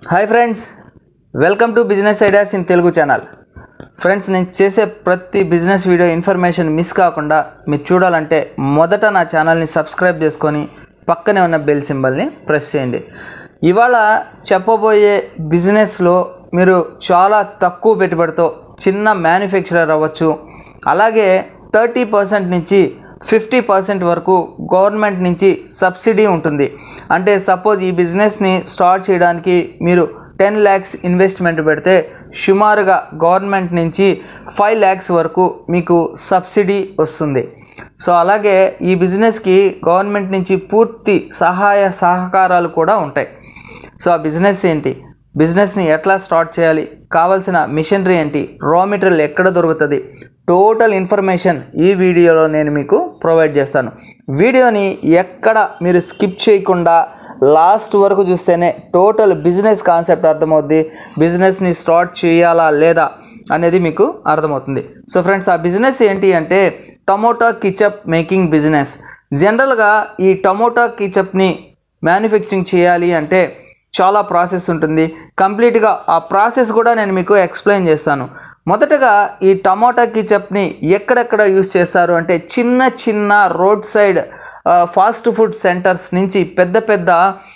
hi friends welcome to business ideas in Telugu channel friends నేను చేసే ప్రతి బిజినెస్ వీడియో ఇన్ఫర్మేషన్ మిస్ కాకుండా మీరు చూడాలంటే మొదట నా ఛానల్ని సబ్స్క్రైబ్ చేసుకొని పక్కనే ఉన్న బెల్ సింబల్ని ప్రెస్ చేయండి ఇవాళ చెప్పబోయే బిజినెస్లో మీరు చాలా తక్కువ పెట్టుబడితో చిన్న మ్యానుఫ్యాక్చరర్ అవ్వచ్చు అలాగే థర్టీ పర్సెంట్ నుంచి ఫిఫ్టీ పర్సెంట్ వరకు గవర్నమెంట్ నుంచి సబ్సిడీ ఉంటుంది అంటే సపోజ్ ఈ బిజినెస్ని స్టార్ట్ చేయడానికి మీరు టెన్ ల్యాక్స్ ఇన్వెస్ట్మెంట్ పెడితే సుమారుగా గవర్నమెంట్ నుంచి ఫైవ్ ల్యాక్స్ వరకు మీకు సబ్సిడీ వస్తుంది సో అలాగే ఈ బిజినెస్కి గవర్నమెంట్ నుంచి పూర్తి సహాయ సహకారాలు కూడా ఉంటాయి సో ఆ బిజినెస్ ఏంటి బిజినెస్ని ఎట్లా స్టార్ట్ చేయాలి కావాల్సిన మిషనరీ ఏంటి రా మెటీరియల్ ఎక్కడ దొరుకుతుంది టోటల్ ఇన్ఫర్మేషన్ ఈ వీడియోలో నేను మీకు ప్రొవైడ్ చేస్తాను వీడియోని ఎక్కడ మీరు స్కిప్ చేయకుండా లాస్ట్ వరకు చూస్తేనే టోటల్ బిజినెస్ కాన్సెప్ట్ అర్థమవుద్ది బిజినెస్ని స్టార్ట్ చేయాలా లేదా అనేది మీకు అర్థమవుతుంది సో ఫ్రెండ్స్ ఆ బిజినెస్ ఏంటి అంటే టమోటా కిచప్ మేకింగ్ బిజినెస్ జనరల్గా ఈ టమోటా కిచప్ని మ్యానుఫ్యాక్చరింగ్ చేయాలి అంటే చాలా ప్రాసెస్ ఉంటుంది కంప్లీట్గా ఆ ప్రాసెస్ కూడా నేను మీకు ఎక్స్ప్లెయిన్ చేస్తాను మొదటగా ఈ టమాటా కిచప్ని ఎక్కడెక్కడ యూస్ చేస్తారు అంటే చిన్న చిన్న roadside fast food centres నుంచి పెద్ద పెద్ద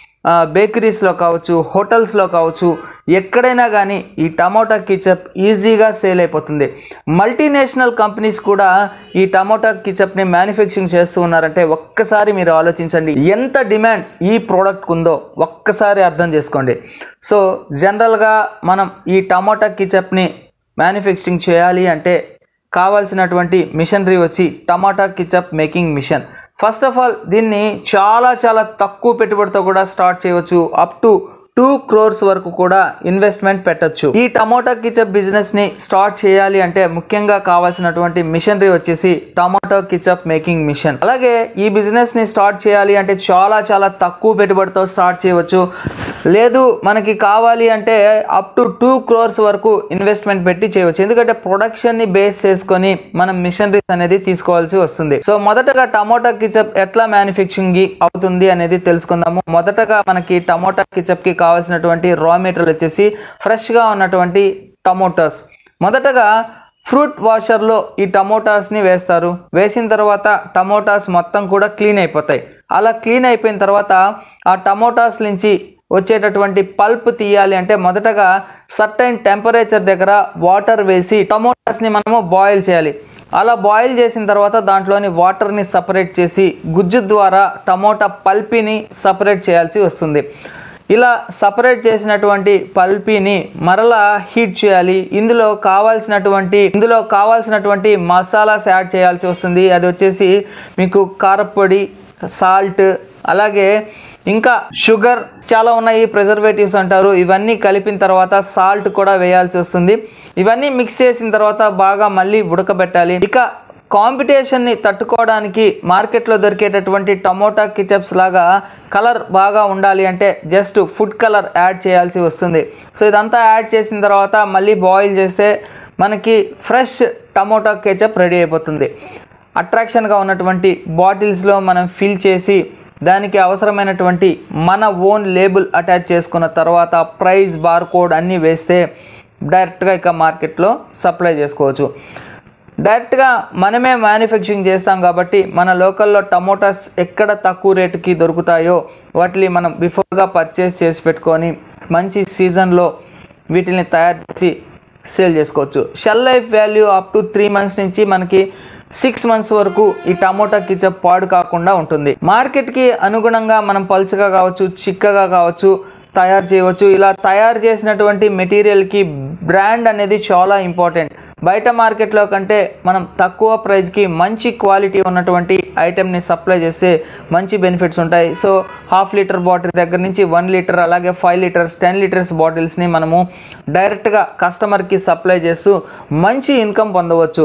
బేకరీస్లో కావచ్చు హోటల్స్లో కావచ్చు ఎక్కడైనా కానీ ఈ టమోటా కిచప్ ఈజీగా సేల్ అయిపోతుంది మల్టీనేషనల్ కంపెనీస్ కూడా ఈ టమోటా కిచప్ని మ్యానుఫ్యాక్చరింగ్ చేస్తూ ఉన్నారంటే ఒక్కసారి మీరు ఆలోచించండి ఎంత డిమాండ్ ఈ ప్రోడక్ట్ ఉందో ఒక్కసారి అర్థం చేసుకోండి సో జనరల్గా మనం ఈ టమోటా కిచప్ని మ్యానుఫ్యాక్చరింగ్ చేయాలి అంటే కావాల్సినటువంటి మిషనరీ వచ్చి tomato ketchup making machine first of all దీన్ని చాలా చాలా తక్కువ పెట్టుబడితో కూడా స్టార్ట్ చేయవచ్చు అప్ టు టూ క్రోర్స్ వరకు కూడా ఇన్వెస్ట్మెంట్ పెట్టొచ్చు ఈ టమాటా కిచప్ బిజినెస్ ని స్టార్ట్ చేయాలి అంటే ముఖ్యంగా కావాల్సినటువంటి మిషనరీ వచ్చేసి టమాటో కిచప్ మేకింగ్ మిషన్ అలాగే ఈ బిజినెస్ ని స్టార్ట్ చేయాలి అంటే చాలా చాలా తక్కువ పెట్టుబడితో స్టార్ట్ చేయవచ్చు లేదు మనకి కావాలి అంటే అప్ టు టూ క్రోర్స్ వరకు ఇన్వెస్ట్మెంట్ పెట్టి చేయవచ్చు ఎందుకంటే ప్రొడక్షన్ ని బేస్ చేసుకొని మనం మిషనరీస్ అనేది తీసుకోవాల్సి వస్తుంది సో మొదటగా టమోటా కిచప్ ఎట్లా మ్యానుఫ్యాక్చరింగ్ అవుతుంది అనేది తెలుసుకుందాము మొదటగా మనకి టమోటా కిచప్ కి కావాల్సినటువంటి రా మెటీరియల్ వచ్చేసి ఫ్రెష్ గా ఉన్నటువంటి టమోటాస్ మొదటగా ఫ్రూట్ వాషర్లో ఈ టమోటాస్ని వేస్తారు వేసిన తర్వాత టమోటాస్ మొత్తం కూడా క్లీన్ అయిపోతాయి అలా క్లీన్ అయిపోయిన తర్వాత ఆ టమోటాస్ నుంచి వచ్చేటటువంటి పల్ప్ తీయాలి అంటే మొదటగా సర్టైన్ టెంపరేచర్ దగ్గర వాటర్ వేసి టమోటాస్ని మనము బాయిల్ చేయాలి అలా బాయిల్ చేసిన తర్వాత దాంట్లోని వాటర్ని సపరేట్ చేసి గుజ్జు ద్వారా టమోటా పల్పీని సపరేట్ చేయాల్సి వస్తుంది ఇలా సపరేట్ చేసినటువంటి పల్పీని మరలా హీట్ చేయాలి ఇందులో కావాల్సినటువంటి ఇందులో కావాల్సినటువంటి మసాలాస్ యాడ్ చేయాల్సి వస్తుంది అది వచ్చేసి మీకు కారపొడి సాల్ట్ అలాగే ఇంకా షుగర్ చాలా ఉన్నాయి ప్రిజర్వేటివ్స్ అంటారు ఇవన్నీ కలిపిన తర్వాత సాల్ట్ కూడా వేయాల్సి వస్తుంది ఇవన్నీ మిక్స్ చేసిన తర్వాత బాగా మళ్ళీ ఉడకబెట్టాలి ఇక కాంపిటీషన్ని తట్టుకోవడానికి మార్కెట్లో దొరికేటటువంటి టమోటా కిచప్స్ లాగా కలర్ బాగా ఉండాలి అంటే జస్ట్ ఫుడ్ కలర్ యాడ్ చేయాల్సి వస్తుంది సో ఇదంతా యాడ్ చేసిన తర్వాత మళ్ళీ బాయిల్ చేస్తే మనకి ఫ్రెష్ టమోటా కెచప్ రెడీ అయిపోతుంది అట్రాక్షన్గా ఉన్నటువంటి బాటిల్స్లో మనం ఫిల్ చేసి దానికి అవసరమైనటువంటి మన ఓన్ లేబుల్ అటాచ్ చేసుకున్న తర్వాత ప్రైస్ బార్ కోడ్ అన్నీ వేస్తే డైరెక్ట్గా ఇక మార్కెట్లో సప్లై చేసుకోవచ్చు డైరెక్ట్గా మనమే మ్యానుఫ్యాక్చరింగ్ చేస్తాం కాబట్టి మన లోకల్లో టమోటాస్ ఎక్కడ తక్కువ రేటుకి దొరుకుతాయో వాటిని మనం బిఫోర్గా పర్చేస్ చేసి పెట్టుకొని మంచి సీజన్లో వీటిని తయారు చేసి సేల్ చేసుకోవచ్చు shelf life value up to three months నుంచి మనకి సిక్స్ మంత్స్ వరకు ఈ టమోటా కిచప్ పాడు కాకుండా ఉంటుంది మార్కెట్కి అనుగుణంగా మనం పలుచగా కావచ్చు చిక్కగా కావచ్చు తయారు చేయవచ్చు ఇలా తయారు చేసినటువంటి మెటీరియల్కి బ్రాండ్ అనేది చాలా ఇంపార్టెంట్ బయట మార్కెట్లో కంటే మనం తక్కువ ప్రైస్కి మంచి క్వాలిటీ ఉన్నటువంటి ఐటెంని సప్లై చేస్తే మంచి బెనిఫిట్స్ ఉంటాయి సో హాఫ్ లీటర్ బాటిల్ దగ్గర నుంచి వన్ లీటర్ అలాగే ఫైవ్ లీటర్స్ టెన్ లీటర్స్ బాటిల్స్ని మనము డైరెక్ట్గా కస్టమర్కి సప్లై చేస్తూ మంచి ఇన్కమ్ పొందవచ్చు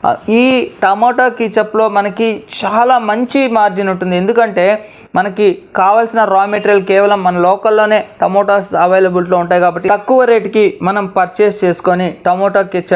ఈ టమాటా కిచప్లో మనకి చాలా మంచి మార్జిన్ ఉంటుంది ఎందుకంటే మనకి కావాల్సిన రా మెటీరియల్ కేవలం మన లోకల్లోనే టమోటాస్ అవైలబిలిటీలో ఉంటాయి కాబట్టి తక్కువ రేటుకి మనం పర్చేస్ చేసుకొని టమోటా కెచప్ని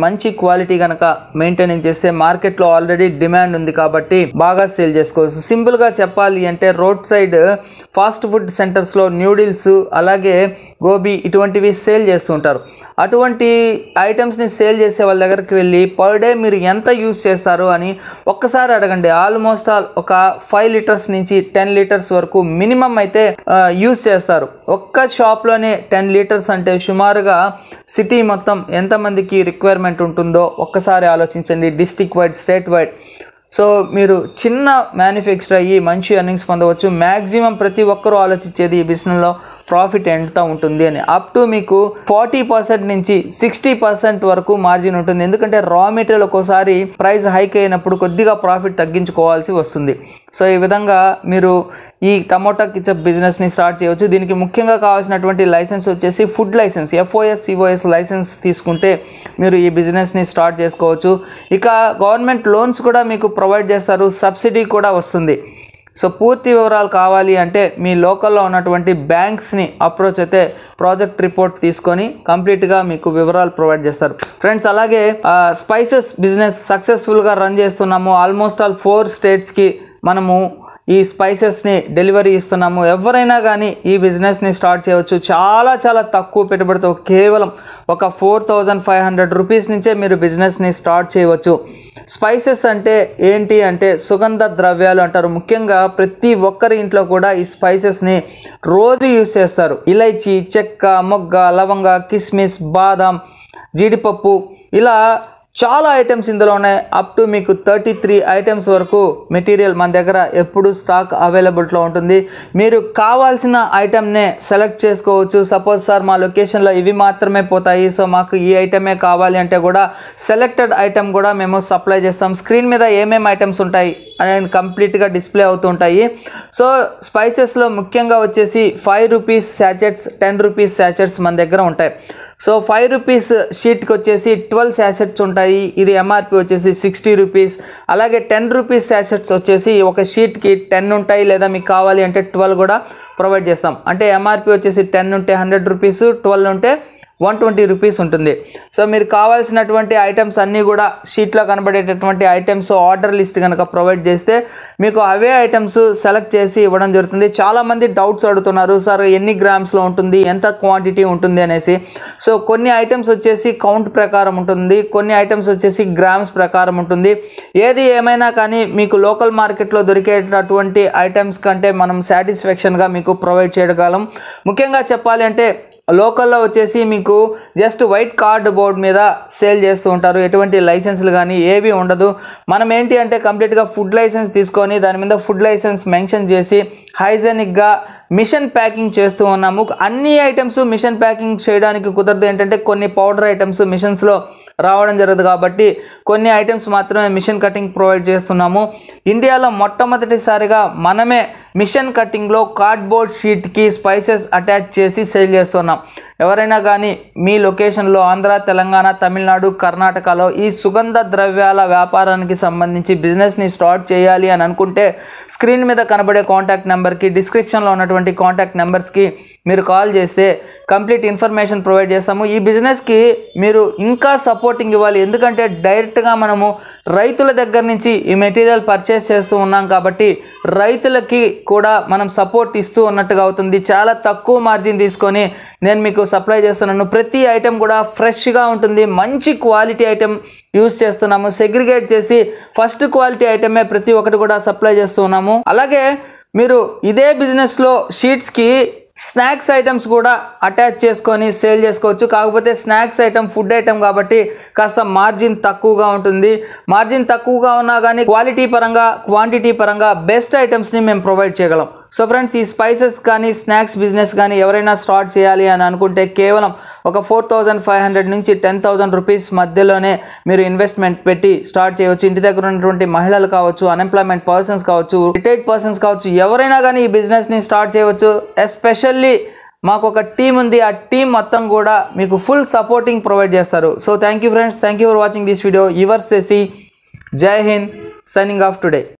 మంచి క్వాలిటీ కనుక మెయింటైన్ చేస్తే మార్కెట్లో ఆల్రెడీ డిమాండ్ ఉంది కాబట్టి బాగా సేల్ చేసుకోవచ్చు సింపుల్గా చెప్పాలి అంటే రోడ్ సైడ్ ఫాస్ట్ ఫుడ్ సెంటర్స్లో న్యూడిల్స్ అలాగే గోబీ ఇటువంటివి సేల్ చేస్తుంటారు అటువంటి ఐటమ్స్ని సేల్ చేసే వాళ్ళ దగ్గరికి వెళ్ళి పర్ డే మీరు ఎంత యూస్ చేస్తారు అని ఒక్కసారి అడగండి ఆల్మోస్ట్ ఆల్ ఒక ఫైవ్ లీటర్స్ నుంచి టెన్ లీటర్స్ వరకు మినిమం అయితే యూస్ చేస్తారు ఒక్క షాప్లోనే టెన్ లీటర్స్ అంటే సుమారుగా సిటీ మొత్తం ఎంతమందికి రిక్వైర్మెంట్ ఉంటుందో ఒక్కసారి ఆలోచించండి district wide state wide so మీరు చిన్న మ్యానుఫ్యాక్చర్ అయ్యి మంచి ఎర్నింగ్స్ పొందవచ్చు మ్యాక్సిమం ప్రతి ఒక్కరూ ఆలోచించేది ఈ బిజినెస్లో ప్రాఫిట్ ఎంత ఉంటుంది అని అప్ టు మీకు ఫార్టీ పర్సెంట్ నుంచి సిక్స్టీ పర్సెంట్ వరకు మార్జిన్ ఉంటుంది ఎందుకంటే రా మెటీరియల్ ఒక్కోసారి ప్రైస్ హైక్ అయినప్పుడు కొద్దిగా ప్రాఫిట్ తగ్గించుకోవాల్సి వస్తుంది సో ఈ విధంగా మీరు ఈ టమోటా కిచప్ బిజినెస్ని స్టార్ట్ చేయవచ్చు దీనికి ముఖ్యంగా కావాల్సినటువంటి లైసెన్స్ వచ్చేసి ఫుడ్ లైసెన్స్ ఎఫ్ఓఎస్ సిఓఎస్ లైసెన్స్ తీసుకుంటే మీరు ఈ బిజినెస్ని స్టార్ట్ చేసుకోవచ్చు ఇక గవర్నమెంట్ లోన్స్ కూడా మీకు ప్రొవైడ్ చేస్తారు సబ్సిడీ కూడా వస్తుంది సో పూర్తి వివరాలు కావాలి అంటే మీ లోకల్లో ఉన్నటువంటి బ్యాంక్స్ని అప్రోచ్ అయితే ప్రాజెక్ట్ రిపోర్ట్ తీసుకొని కంప్లీట్గా మీకు వివరాలు ప్రొవైడ్ చేస్తారు ఫ్రెండ్స్ అలాగే స్పైసెస్ బిజినెస్ సక్సెస్ఫుల్గా రన్ చేస్తున్నాము ఆల్మోస్ట్ ఆల్ ఫోర్ స్టేట్స్కి మనము ఈ స్పైసెస్ని డెలివరీ ఇస్తున్నాము ఎవరైనా కానీ ఈ బిజినెస్ని స్టార్ట్ చేయవచ్చు చాలా చాలా తక్కువ పెట్టుబడితో కేవలం ఒక four thousand five hundred rupees నుంచే మీరు బిజినెస్ని స్టార్ట్ చేయవచ్చు స్పైసెస్ అంటే ఏంటి అంటే సుగంధ ద్రవ్యాలు అంటారు ముఖ్యంగా ప్రతి ఒక్కరి ఇంట్లో కూడా ఈ స్పైసెస్ని రోజు యూస్ చేస్తారు ఇలైచి చెక్క మొగ్గ లవంగ కిస్మిస్ బాదం జీడిపప్పు ఇలా చాలా ఐటమ్స్ ఇందులో ఉన్నాయి అప్ టు మీకు థర్టీ త్రీ ఐటమ్స్ వరకు మెటీరియల్ మన దగ్గర ఎప్పుడు స్టాక్ అవైలబిలిటీలో ఉంటుంది మీరు కావాల్సిన ఐటమ్నే సెలెక్ట్ చేసుకోవచ్చు సపోజ్ సార్ మా లొకేషన్లో ఇవి మాత్రమే పోతాయి సో మాకు ఈ ఐటమే కావాలి అంటే కూడా సెలెక్టెడ్ ఐటమ్ కూడా మేము సప్లై చేస్తాం స్క్రీన్ మీద ఏమేమి ఐటమ్స్ ఉంటాయి అని కంప్లీట్గా డిస్ప్లే అవుతుంటాయి సో స్పైసెస్లో ముఖ్యంగా వచ్చేసి five rupees sachets ten rupees sachets మన దగ్గర ఉంటాయి సో ఫైవ్ రూపీస్ షీట్కి వచ్చేసి ట్వెల్వ్ శాసెట్స్ ఉంటాయి ఇది ఎంఆర్పి వచ్చేసి సిక్స్టీ రూపీస్ అలాగే టెన్ రూపీస్ శాసెట్స్ వచ్చేసి ఒక షీట్కి టెన్ ఉంటాయి లేదా మీకు కావాలి అంటే ట్వెల్వ్ కూడా ప్రొవైడ్ చేస్తాం అంటే ఎంఆర్పి వచ్చేసి టెన్ ఉంటే హండ్రెడ్ రూపీస్ ట్వెల్వ్ ఉంటే వన్ ట్వంటీ రూపీస్ ఉంటుంది సో మీరు కావాల్సినటువంటి ఐటమ్స్ అన్నీ కూడా షీట్లో కనబడేటటువంటి ఐటమ్స్ ఆర్డర్ లిస్ట్ కనుక ప్రొవైడ్ చేస్తే మీకు అవే ఐటమ్స్ సెలెక్ట్ చేసి ఇవ్వడం జరుగుతుంది చాలామంది డౌట్స్ అడుగుతున్నారు సార్ ఎన్ని గ్రామ్స్లో ఉంటుంది ఎంత క్వాంటిటీ ఉంటుంది అనేసి సో కొన్ని ఐటమ్స్ వచ్చేసి కౌంట్ ప్రకారం ఉంటుంది కొన్ని ఐటమ్స్ వచ్చేసి గ్రామ్స్ ప్రకారం ఉంటుంది ఏది ఏమైనా కానీ మీకు లోకల్ మార్కెట్లో దొరికేటటువంటి ఐటమ్స్ కంటే మనం సాటిస్ఫాక్షన్గా మీకు ప్రొవైడ్ చేయగలం ముఖ్యంగా చెప్పాలి అంటే లోకల్లో వచ్చేసి మీకు జస్ట్ వైట్ కార్డ్ బోర్డ్ మీద సేల్ చేస్తూ ఉంటారు ఎటువంటి లైసెన్స్లు కానీ ఏవి ఉండదు మనం ఏంటి అంటే కంప్లీట్గా ఫుడ్ లైసెన్స్ తీసుకొని దాని మీద ఫుడ్ లైసెన్స్ మెన్షన్ చేసి హైజెనిక్గా మిషన్ ప్యాకింగ్ చేస్తూ ఉన్నాము అన్ని ఐటమ్స్ మిషన్ ప్యాకింగ్ చేయడానికి కుదరదు ఏంటంటే కొన్ని పౌడర్ ఐటమ్స్ మిషన్స్లో రావడం జరగదు కాబట్టి కొన్ని ఐటమ్స్ మాత్రమే మిషన్ కటింగ్ ప్రొవైడ్ చేస్తున్నాము ఇండియాలో మొట్టమొదటిసారిగా మనమే మిషన్ కటింగ్లో కార్డ్బోర్డ్ షీట్కి స్పైసెస్ అటాచ్ చేసి సేల్ చేస్తున్నాం ఎవరైనా కానీ మీ లొకేషన్లో ఆంధ్ర తెలంగాణ తమిళనాడు కర్ణాటకలో ఈ సుగంధ ద్రవ్యాల వ్యాపారానికి సంబంధించి బిజినెస్ని స్టార్ట్ చేయాలి అని అనుకుంటే స్క్రీన్ మీద కనబడే కాంటాక్ట్ నెంబర్కి డిస్క్రిప్షన్లో ఉన్నటువంటి కాంటాక్ట్ నెంబర్స్కి మీరు కాల్ చేస్తే కంప్లీట్ ఇన్ఫర్మేషన్ ప్రొవైడ్ చేస్తాము ఈ బిజినెస్కి మీరు ఇంకా సపోర్టింగ్ ఇవ్వాలి ఎందుకంటే డైరెక్ట్గా మనము రైతుల దగ్గర నుంచి ఈ మెటీరియల్ పర్చేస్ చేస్తూ ఉన్నాం కాబట్టి రైతులకి కూడా మనం సపోర్ట్ ఇస్తూ ఉన్నట్టుగా అవుతుంది చాలా తక్కువ మార్జిన్ తీసుకొని నేను మీకు సప్లై చేస్తున్నాను ప్రతి ఐటెం కూడా ఫ్రెష్గా ఉంటుంది మంచి క్వాలిటీ ఐటెం యూస్ చేస్తున్నాము సెగ్రిగేట్ చేసి ఫస్ట్ క్వాలిటీ ఐటమే ప్రతి ఒక్కటి కూడా సప్లై చేస్తూ ఉన్నాము అలాగే మీరు ఇదే బిజినెస్లో షీట్స్కి స్నాక్స్ ఐటమ్స్ కూడా అటాచ్ చేసుకొని సేల్ చేసుకోవచ్చు కాకపోతే స్నాక్స్ ఐటమ్ ఫుడ్ ఐటమ్ కాబట్టి కాస్త మార్జిన్ తక్కువగా ఉంటుంది మార్జిన్ తక్కువగా ఉన్నా కానీ క్వాలిటీ పరంగా క్వాంటిటీ పరంగా బెస్ట్ ఐటమ్స్ని మేము ప్రొవైడ్ చేయగలం సో ఫ్రెండ్స్ ఈ స్పైసెస్ కానీ స్నాక్స్ బిజినెస్ కానీ ఎవరైనా స్టార్ట్ చేయాలి అని అనుకుంటే కేవలం ఒక ఫోర్ థౌజండ్ ఫైవ్ హండ్రెడ్ నుంచి టెన్ థౌజండ్ రూపీస్ మధ్యలోనే మీరు ఇన్వెస్ట్మెంట్ పెట్టి స్టార్ట్ చేయవచ్చు ఇంటి దగ్గర ఉన్నటువంటి మహిళలు కావచ్చు అన్ఎంప్లాయ్మెంట్ పర్సన్స్ కావచ్చు రిటైర్డ్ పర్సన్స్ కావచ్చు ఎవరైనా కానీ ఈ బిజినెస్ని స్టార్ట్ చేయవచ్చు ఎస్పెషల్లీ మాకు ఒక టీం ఉంది ఆ టీం మొత్తం కూడా మీకు ఫుల్ సపోర్టింగ్ ప్రొవైడ్ చేస్తారు so thank you friends thank you for watching this video your సెసి జై హింద్ సైనింగ్ ఆఫ్ టుడే